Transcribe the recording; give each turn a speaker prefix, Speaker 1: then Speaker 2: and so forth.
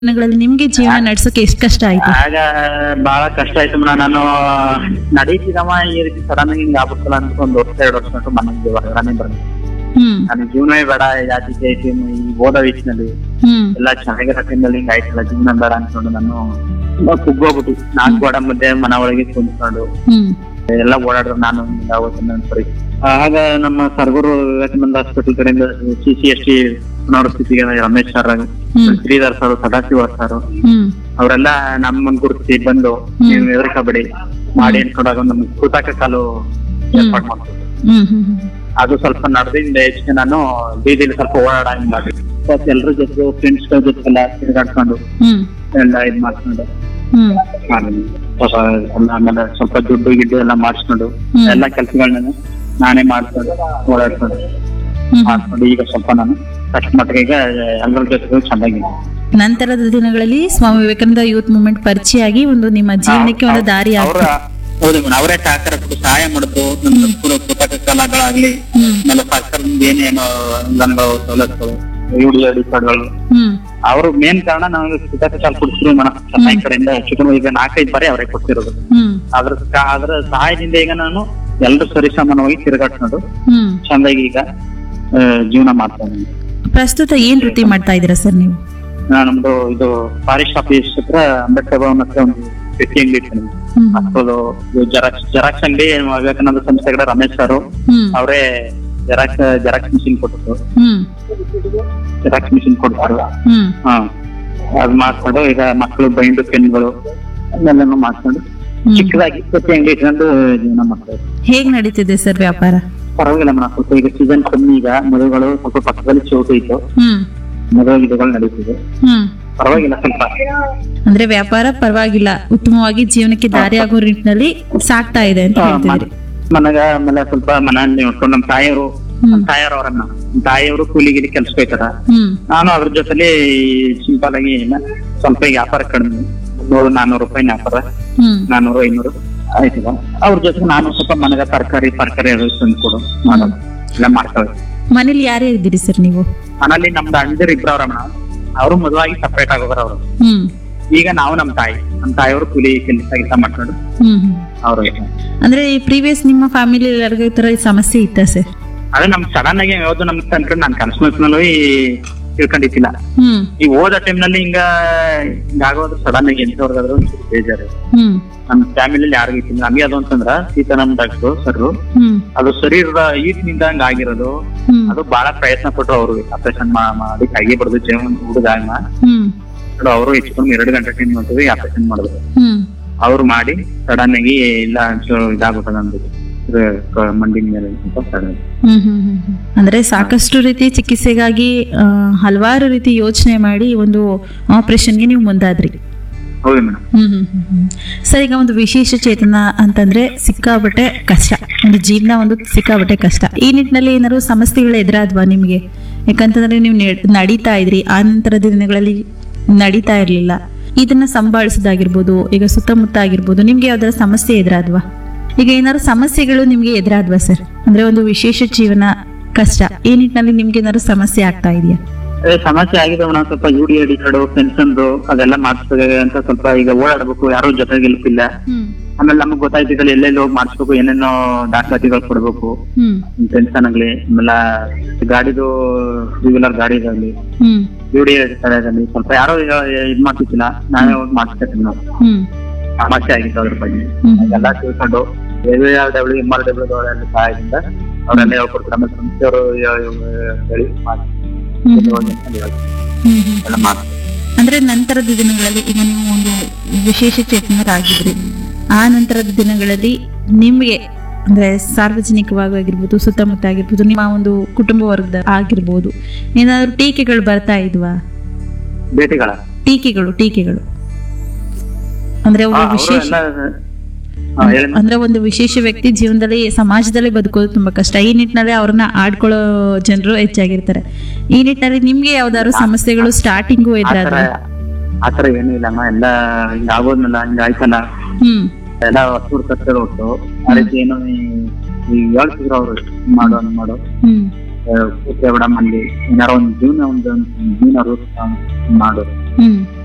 Speaker 1: ದಿನಗಳಲ್ಲಿ ನಿಮ್ಗೆ ಜೀವನ ನಡ್ಸೋಕೆ ಎಷ್ಟು ಕಷ್ಟ ಆಯ್ತು
Speaker 2: ಆಗ ಬಹಳ ಕಷ್ಟ ಆಯ್ತು ಮೇಡಮ್ ನಾನು ನಡೀತಿದವ ಈ ರೀತಿ ಸಡನ್ ಹಿಂಗ್ ಆಗ್ಬಿಡ್ತಲ್ಲ ಅಂತ ಒಂದು ವರ್ಷ ಎರಡು ವರ್ಷ ಗಂಟು ಮನೆಗೆ ಹೊರಗಡೆ ಬಂದೆ
Speaker 1: ಹ್ಮ್
Speaker 2: ನನ್ನ ಜೀವನವೇ ಬೇಡ ಜಾತಿ ಐತಿ ಈ ಓದೋ ವಯಸ್ಸಿನಲ್ಲಿ
Speaker 1: ಹ್ಮ್
Speaker 2: ಎಲ್ಲ ಚೆನ್ನಾಗಿರೋ ಟೈಮಲ್ಲಿ ಹಿಂಗ್ ಆಯ್ತಲ್ಲ ಜೀವನ ಬೇಡ ಅನ್ಕೊಂಡು ನಾನು ತುಂಬಾ ಕುಗ್ಗೋಗ್ಬಿಟ್ಟು ನಾಲ್ಕು ಗೋಡ ಮಧ್ಯೆ ಮನ ಒಳಗೆ ಕುಂತ್ಕೊಂಡು
Speaker 1: ಹ್ಮ್
Speaker 2: ಎಲ್ಲ ಓಡಾಡಿದ್ರು ನಾನು ಅವತ್ತು ನನ್ನ ಪರಿಸ್ಥಿತಿ ಆಗ ನಮ್ಮ ಸರ್ಗೂರು ವಿವೇಕಾನಂದ ಹಾಸ್ಪಿಟಲ್ ಕಡೆಯಿಂದ ಸಿ ಸಿ ಎಸ್ ಟಿ ಸ್ಥಿತಿಗೆ ರಮೇಶ್ ಸರ್
Speaker 1: ಹ್ಮ್
Speaker 2: ಶ್ರೀಧರ್ ಸರ್ ಸದಾಶಿವ ಸರ್
Speaker 1: ಹ್ಮ್
Speaker 2: ಅವರೆಲ್ಲ ನಮ್ಮನ್ ಗುರುತಿಸಿ ಬಂದು ನೀವು ಹೆದರ್ಕಬೇಡಿ ಮಾಡಿ ಅನ್ಕೊಂಡಾಗ ನಮ್ಗೆ ಕೃತಕ ಕಾಲು ಏರ್ಪಾಡು ಮಾಡ್ತಾರೆ
Speaker 1: ಹ್ಮ್ ಹ್ಮ್ ಹ್ಮ್
Speaker 2: ಅದು ಸ್ವಲ್ಪ ನಡೆದಿಂದ ಹೆಚ್ಚಿಗೆ ನಾನು ಬೀದಿಲಿ ಸ್ವಲ್ಪ ಓಡಾಡಂಗ್ ಸ್ವಲ್ಪ ಎಲ್ರ ಜೊತೆ ಫ್ರೆಂಡ್ಸ್ ಗಳ ಜೊತೆ ಎಲ್ಲ ತಿರುಗಾಡ್ಕೊಂಡು
Speaker 1: ಹ್ಮ್
Speaker 2: ಎಲ್ಲ ಇದ್ ಮಾಡ್ಕೊಂಡು
Speaker 1: ಹ್ಮ್
Speaker 2: ಮಾಡಿದ್ವಿ. ಸ್ವಲ್ಪ ಎಲ್ಲ ಆಮೇಲೆ ಸ್ವಲ್ಪ ದುಡ್ಡು ಗಿಡ್ಡು ಎಲ್ಲ ಮಾಡಿಸ್ಕೊಂಡು
Speaker 1: ಹ್ಮ್.
Speaker 2: ಎಲ್ಲ ಕೆಲಸಗಳನ್ನ ನಾನೇ ಮಾಡ್ಕೊಂಡು ಓಡಾಡ್ಕೊಂಡು
Speaker 1: ಹ್ಮ್
Speaker 2: ಮಾಡ್ಕೊಂಡು ಈಗ ಸ್ವಲ್ಪ ನಾನು ಅಷ್ಟು ಮಟ್ಟಿಗೆ ಈಗ ಎಲ್ಲರ ಜೊತೆ ಚೆನ್ನಾಗಿದೆ
Speaker 1: ನಂತರದ ದಿನಗಳಲ್ಲಿ ಸ್ವಾಮಿ ವಿವೇಕಾನಂದ ಯೂತ್ ಮೂವ್ಮೆಂಟ್ ಪರಿಚಯ ಆಗಿ ಒಂದು ನಿಮ್ಮ ಜೀವನಕ್ಕೆ ಒಂದು ದಾರಿ
Speaker 2: ಅವ್ರ
Speaker 1: ಆಗ್ತದೆ
Speaker 2: ಹೌದು ಮೇಡಮ್ ಅವರೇ ಸಹಕಾರ ಕೊಟ್ಟು ಸಹಾಯ ಮಾಡಿದ್ರು ನಮ್ಮ ಸ್ಕೂಲ್ ಪುಸ್ತಕ ಕಲಾಗಳಾಗ್ಲಿ
Speaker 1: ಹ್ಮ್
Speaker 2: ಆಮೇಲೆ ಸರ್ಕಾರದಿಂದ ಏನೇನೋ ಅನುದಾನಗಳು ಸವಲತ್ತುಗಳು ಯುಡಿ ಐಡಿ ಕಾರ್ಡ್ಗಳು
Speaker 1: ಹ್ಮ್
Speaker 2: ಅವರು ಮೇನ್ ಕಾರಣ ನಾವು ಪುಸ್ತಕ ಚಾಲ್ ಕೊಡ್ತಿದ್ರು ಮೇಡಮ್ ಚೆನ್ನೈ ಕಡೆಯಿಂದ ಹೆಚ್ಚು ಈಗ ನಾಲ್ಕೈದು ಬಾರಿ ಅವರೇ ಕೊಡ್ತಿರೋದು
Speaker 1: ಹ್ಮ್
Speaker 2: ಅದ್ರ ಕ- ಅದ್ರ ಸಹಾಯದಿಂದ ಈಗ ನಾನು ಎಲ್ರು ಸರಿಸಮಾನವಾಗಿ ತಿರುಗಾಡ್ಕೊಂಡು
Speaker 1: ಹ್ಮ್
Speaker 2: ಚಂದಾಗಿ ಈಗ ಆ, ಜೀವನ ಮಾಡ್ತಾ ಇದ್ದೀನಿ
Speaker 1: ಪ್ರಸ್ತುತ ಏನ್ ವೃತ್ತಿ ಮಾಡ್ತಾ ಇದ್ದೀರಾ ಸರ್ ನೀವು
Speaker 2: ನಾನು ನಮ್ದು ಇದು ಫಾರೆಸ್ಟ್ ಆಫೀಸ್ ಹತ್ರ ಅಂಬೇಡ್ಕರ್ ಭವನ್ ಹತ್ರ ಒಂದು ಪೆಟ್ಟಿ ಅಂಗಡಿ ಇತ್ತು
Speaker 1: ಹ್ಮ್
Speaker 2: ಮಕ್ಕಳು ಜೆರಾಕ್ಸ್ ಜೆರಾಕ್ಸ್ ಅಂಗಡಿ ವಿವೇಕಾನಂದ ಸಂಸ್ಥೆ ಕಡೆ ರಮೇಶ್ ಸರ್
Speaker 1: ಹ್ಮ್
Speaker 2: ಅವರೇ ಜೆರಾಕ್ಸ್ ಜೆರಾಕ್ಸ್ ಮಿಷಿನ್ ಕೊಟ್ಟರು
Speaker 1: ಹ್ಮ್
Speaker 2: ಜೆರಾಕ್ಸ್ ಮಿಷಿನ್ ಕೊಡ್ತಾರೆ
Speaker 1: ಹ್ಮ್
Speaker 2: ಹಾ ಅದ್ ಮಾಡ್ಕೊಂಡು ಈಗ ಮಕ್ಕಳು ಬೈಂಡು ಪೆನ್ಗಳು ಅದನ್ನೆಲ್ಲನೂ ಮಾಡ್ಕೊಂಡು
Speaker 1: ಹ್ಮ್.
Speaker 2: ಚಿಕ್ಕದಾಗಿ ಪೆಟ್ಟಿ ಅಂಗಡಿ ಇಟ್ಕೊಂಡು ಜೀವನ ಮಾಡ್ತಾ ಇದ್ದೀವಿ
Speaker 1: ಹೇಗ್ ನಡೀತಿದೆ ಸರ್ ವ್ಯಾಪಾರ
Speaker 2: ಪರವಾಗಿಲ್ಲ ಮೇಡಮ್ ಸ್ವಲ್ಪ ಈಗ ಸೀಸನ್ ಕಮ್ಮಿ ಈಗ ಮದುವೆಗಳು ಸ್ವಲ್ಪ ಪಕ್ಕದಲ್ಲಿ ಚೌಟು ಇತ್ತು
Speaker 1: ಹ್ಮ್
Speaker 2: ಮದುವೆ ಗಿಡಗಳು ನಡೀತಿದೆ
Speaker 1: ಹ್ಮ್
Speaker 2: ಪರವಾಗಿಲ್ಲ ಸ್ವಲ್ಪ
Speaker 1: ಅಂದ್ರೆ ವ್ಯಾಪಾರ ಪರವಾಗಿಲ್ಲ ಉತ್ತಮವಾಗಿ ಜೀವನಕ್ಕೆ ದಾರಿ ಆಗೋ ನಿಟ್ಟಿನಲ್ಲಿ ಸಾಕ್ತಾ ಇದೆ ಅಂತ
Speaker 2: ಆ,
Speaker 1: ಹೇಳ್ತಿದ್ರಿ
Speaker 2: ಮ- ಮನೆಗ ಆಮೇಲೆ ಸ್ವಲ್ಪ ಮನೆಯಲ್ಲಿ ನೋಡ್ಕೊಂಡು ನಮ್ಮ ತಾಯಿಯವರು
Speaker 1: ಹ್ಮ್.
Speaker 2: ನಮ್ಮ ತಾಯಿಯವ್ರವ್ರನ್ನ ನಮ್ಮ ತಾಯಿಯವರು ಕೂಲಿಗಿಲಿ ಕೆಲ್ಸಕ್ಕೆ ಹೋಯ್ತಾರ
Speaker 1: ಹ್ಮ್
Speaker 2: ನಾನು ಅದ್ರ ಜೊತೆಲಿ ಸಿಂಪಲ್ ಆಗಿ ಏನ ಸ್ವಲ್ಪ ಈಗ ವ್ಯಾಪಾರ ಕಡಿಮೆ ನೂರು ನಾನ್ನೂರು ರೂಪಾಯಿ ವ್ಯಾಪಾರ
Speaker 1: ಹ್ಮ್
Speaker 2: ನಾನ್ನೂರು ಐನೂರು ಆಯ್ತದ ಅವ್ರ ಜೊತೆ ನಾನು ಸ್ವಲ್ಪ ಮನೆಗ ತರಕಾರಿ ತರಕಾರಿ ಅದು ತಂದ್ಕೊಡು ಮಾಡೋದು ಎಲ್ಲ ಮಾಡ್ತೇವೆ
Speaker 1: ಮನೇಲಿ ಯಾರ್ಯಾರು ಇದ್ದೀರಿ ಸರ್ ನೀವು
Speaker 2: ಮನೇಲಿ ನಮ್ದು ಅಣ್ಣದಿರು ಇಬ್ರು ಅವ್ರ ಅವರು ಮದುವಾಗಿ ಸಪ್ರೇಟ್ ಆಗೋದ್ರ ಅವರು
Speaker 1: ಹ್ಮ್
Speaker 2: ಈಗ ನಾವು ನಮ್ಮ ತಾಯಿ ನಮ್ಮ ತಾಯಿಯವರು ಕೂಲಿ ಕೆಲಸ ಕೆಲಸ ಮಾಡ್ಕೊಂಡು
Speaker 1: ಹ್ಮ್ ಹ್ಮ್
Speaker 2: ಅವರು
Speaker 1: ಅಂದ್ರೆ ಪ್ರೀವಿಯಸ್ ನಿಮ್ಮ ಫ್ಯಾಮಿಲಿ ಎಲ್ಲರಿಗೂ ಈ ತರ ಈ ಸಮಸ್ಯೆ ಇತ್ತ ಸರ್
Speaker 2: ಅದೇ ನಮ್ ಸಡನ್ ಆಗಿ ಯಾವ್ದು ನಮ್ ಅನ್ಕೊಂಡು ನಾನು ಕನ್ಸ್ಮಸ್ನಲ್ಲೂ ತಿಳ್ಕೊಂಡಿದ್ದಿಲ್ಲ
Speaker 1: ಹ್ಮ್
Speaker 2: ಈ ಓದೋ ಟೈಮ್ ನಲ್ಲಿ ಹಿಂಗ ಹಿಂಗಾಗೋದು ಸಡನ್ ಆಗಿ ಎಂತವ್ರಿಗಾದ್ರು ಒಂಚೂರು ಬೇಜಾರು
Speaker 1: ಹ್ಮ್
Speaker 2: ನಮ್ ಫ್ಯಾಮಿಲಿಯಲ್ಲಿ ಯಾರಿಗೂ ಇತ್ತಿಲ್ಲ ನಮಗೆ ಅದು ಅಂತಂದ್ರ ಸೀತಾರಾಮ್ ಡಾಕ್ಟ್ರು ಸರ್
Speaker 1: ಹ್ಮ್
Speaker 2: ಅದು ಶರೀರದ ಈಟ್ನಿಂದ ಹಂಗ ಆಗಿರೋದು
Speaker 1: ಹ್ಮ್
Speaker 2: ಅದು ಬಹಳ ಪ್ರಯತ್ನ ಪಟ್ರು ಅವರು ಆಪರೇಷನ್ ಮಾಡಿ ಕೈಗೆ ಬಡ್ದು ಜೀವನ ಹುಡುಗ
Speaker 1: ಹ್ಮ್
Speaker 2: ಅವರು ಹೆಚ್ಚು ಕಮ್ಮಿ ಎರಡು ಗಂಟೆ ಟೈಮ್ ಮಾಡ್ತೀವಿ ಆಪರೇಷನ್ ಮಾಡಿದ್ರು
Speaker 1: ಹ್ಮ್
Speaker 2: ಅವ್ರು ಮಾಡಿ ಸಡನ್ ಆಗಿ ಇಲ್ಲ ಒಂಚೂರು ಇದಾಗ್ಬಿಟ್ಟದ ಅಂದ್ಬಿಟ್ಟು ಇದು ಕ- ಮಂಡಿ ಮೇಲೆ ಅಂತ sudden.
Speaker 1: ಹ್ಮ್ ಹ್ಮ್ ಹ್ಮ್ ಹ್ಮ್. ಅಂದ್ರೆ ಸಾಕಷ್ಟು ರೀತಿ ಚಿಕಿತ್ಸೆಗಾಗಿ ಆ, ಹಲವಾರು ರೀತಿ ಯೋಚನೆ ಮಾಡಿ ಒಂದು ಆಪರೇಷನ್ಗೆ ನೀವು ಮುಂದಾದ್ರಿ
Speaker 2: ಹೌದು ಮೇಡಮ್
Speaker 1: ಹ್ಮ್ ಹ್ಮ್ ಹ್ಮ್ ಹ್ಮ್. ಸರ್ ಈಗ ಒಂದು ವಿಶೇಷ ಚೇತನ ಅಂತಂದ್ರೆ ಸಿಕ್ಕಾಬಟ್ಟೆ ಕಷ್ಟ ಒಂದು ಜೀವನ ಒಂದು ಸಿಕ್ಕಾಬಟ್ಟೆ ಕಷ್ಟ ಈ ನಿಟ್ಟಿನಲ್ಲಿ ಏನಾದ್ರು ಸಮಸ್ಯೆಗಳು ಎದುರಾದ್ವಾ ನಿಮ್ಗೆ ಯಾಕಂತಂದ್ರೆ ನೀವು ನೆಡ್- ನಡೀತಾ ಇದ್ರಿ ಆ ನಂತರದ ದಿನಗಳಲ್ಲಿ ನಡೀತಾ ಇರ್ಲಿಲ್ಲ ಇದನ್ನ ಸಂಭಾಳಿಸೋದಾಗಿರ್ಬೋದು ಈಗ ಸುತ್ತಮುತ್ತ ಆಗಿರ್ಬೋದು ನಿಮ್ಗೆ ಯಾವ್ದಾರ ಸಮಸ್ಯೆ ಎದುರಾದ್ವಾ ಈಗ ಏನಾದ್ರು ಸಮಸ್ಯೆಗಳು ನಿಮ್ಗೆ ಎದುರಾದ್ವಾ ಸರ್ ಅಂದ್ರೆ ಒಂದು ವಿಶೇಷ ಜೀವನ ಕಷ್ಟ ಈ ನಿಟ್ಟಿನಲ್ಲಿ ನಿಮ್ಗೆ ಏನಾದ್ರು ಸಮಸ್ಯೆ ಆಗ್ತಾ ಇದೆಯಾ
Speaker 2: ಅದೇ ಸಮಸ್ಯೆ ಆಗಿದೆ ಮೇಡಮ್ ಸ್ವಲ್ಪ U D ID card pension ಅದೆಲ್ಲ ಮಾಡಿಸ್ಬೇಕು ಅಂತ ಸ್ವಲ್ಪ ಈಗ ಓಡಾಡ್ಬೇಕು ಯಾರು ಜೊತೆಗೆ ಇಲ್ಪಿಲ್ಲ
Speaker 1: ಹ್ಮ್
Speaker 2: ಆಮೇಲೆ ನಮಗ್ ಗೊತ್ತಾಯ್ತಿದ್ದಲ್ಲಿ ಎಲ್ಲೆಲ್ಲಿ ಹೋಗಿ ಮಾಡಿಸ್ಬೇಕು ಏನೇನೋ ದಾಖಲಾತಿಗಳು ಕೊಡ್ಬೇಕು
Speaker 1: ಹ್ಮ್
Speaker 2: ಪೆನ್ಷನ್ ಆಗ್ಲಿ ಆಮೇಲೆ ಗಾಡಿದು ರೆಗ್ಯುಲರ್ ಗಾಡಿದಾಗ್ಲಿ
Speaker 1: ಹ್ಮ್
Speaker 2: ಯು ಡಿ ಐಡಿ ಕಾರ್ಡ್ ಸ್ವಲ್ಪ ಯಾರೋ ಈಗ ಇದ್ ಮಾಡ್ತಿದ್ದಿಲ್ಲ ನಾವೇ ಹೋಗಿ ಮಾಡಿಸ್ಕೊತೀವಿ ನಾವು
Speaker 1: ಹ್ಮ್
Speaker 2: ಸಮಸ್ಯೆ ಆಗಿತ್ತು ಅದ್ರ ಬಗ್ಗೆ
Speaker 1: ಹ್ಮ್.
Speaker 2: ಎಲ್ಲ ತಿಳ್ಕೊಂಡು ಡಬ್ಲ್ಯೂ ಎಂ ಆರ್ ಡಬ್ಲ್ಯೂ ಅವರೆಲ್ಲ ಸಹಾಯದಿಂದ ಅವರೆಲ್ಲ ಹೇಳ್ಕೊಡ್ತಾರೆ ಆಮೇಲೆ ಸಂಸ್ಥೆಯವರು ಹೇಳಿ ಮಾಡಿ
Speaker 1: ಹ್ಮ್
Speaker 2: ಇಲ್ಲಿ ಹೋಗಿ ಅಂತ ಹೇಳಿ
Speaker 1: ಹ್ಮ್ ಹ್ಮ್
Speaker 2: ಎಲ್ಲ ಮಾಡ್ತಾರೆ
Speaker 1: ಅಂದ್ರೆ ನಂತರದ ದಿನಗಳಲ್ಲಿ ಈಗ ನೀವು ಒಂದು ವಿಶೇಷ ಚೇತನರಾಗಿದ್ರಿ ಆ ನಂತರದ ದಿನಗಳಲ್ಲಿ ನಿಮ್ಗೆ ಅಂದ್ರೆ ಸಾರ್ವಜನಿಕವಾಗಿ ಆಗಿರ್ಬೋದು ಸುತ್ತಮುತ್ತ ಆಗಿರ್ಬೋದು ನಿಮ್ಮ ಒಂದು ಕುಟುಂಬ ವರ್ಗದ ಆಗಿರ್ಬೋದು ಏನಾದ್ರು ಟೀಕೆಗಳು ಬರ್ತಾ ಇದ್ವಾ
Speaker 2: ಭೇಟಿಗಳ
Speaker 1: ಟೀಕೆಗಳು ಟೀಕೆಗಳು ಅಂದ್ರೆ
Speaker 2: ಹಾ,
Speaker 1: ಒಂದು
Speaker 2: ಅವ್ರು
Speaker 1: ವಿಶೇಷ
Speaker 2: ಎಲ್ಲ ಹಾ, ಹೇಳಿ ಮೇಡಮ್.
Speaker 1: ಅಂದ್ರೆ ಒಂದು ವಿಶೇಷ ವ್ಯಕ್ತಿ ಜೀವನದಲ್ಲಿ ಸಮಾಜದಲ್ಲಿ ಬದುಕೋದು ತುಂಬಾ ಕಷ್ಟ ಈ ನಿಟ್ಟಿನಲ್ಲಿ ಅವ್ರನ್ನ ಆಡ್ಕೊಳ್ಳೋ ಜನರು ಹೆಚ್ಚಾಗಿರ್ತಾರೆ ಈ ನಿಟ್ಟಿನಲ್ಲಿ ನಿಮ್ಗೆ ಯಾವ್ದಾದ್ರು ಸಮಸ್ಯೆಗಳು ಸ್ಟಾರ್ಟಿಂಗು
Speaker 2: ಆತರ
Speaker 1: ಎದುರಾದ್ರೆ
Speaker 2: ಆತರ ಏನೂ ಇಲ್ಲಮ್ಮ ಎಲ್ಲ ಹಿಂಗ ಆಗೋದ್ನಲ್ಲ ಹಿಂಗ ಆಯ್ತಲ್ಲ
Speaker 1: ಹ್ಮ್
Speaker 2: ಎಲ್ಲ ಹಸುರು ಕಟ್ಟಲು ಹೊಟ್ಟು ಆ ರೀತಿ ಏನು ಈ- ಈಗ ಹೇಳ್ತಿದ್ರು ಅವ್ರು ಹಿಂಗ್ ಮಾಡು ಹಂಗ್ ಮಾಡು
Speaker 1: ಹ್ಮ್
Speaker 2: ಕೂತ್ರೆ ಬಿಡಮ್ಮ ಅಲ್ಲಿ ಏನಾರ ಒಂದ್ ಜೀವನ ಒಂದು ಜೀವನ ರೂಪ ಮಾಡು
Speaker 1: ಹ್ಮ್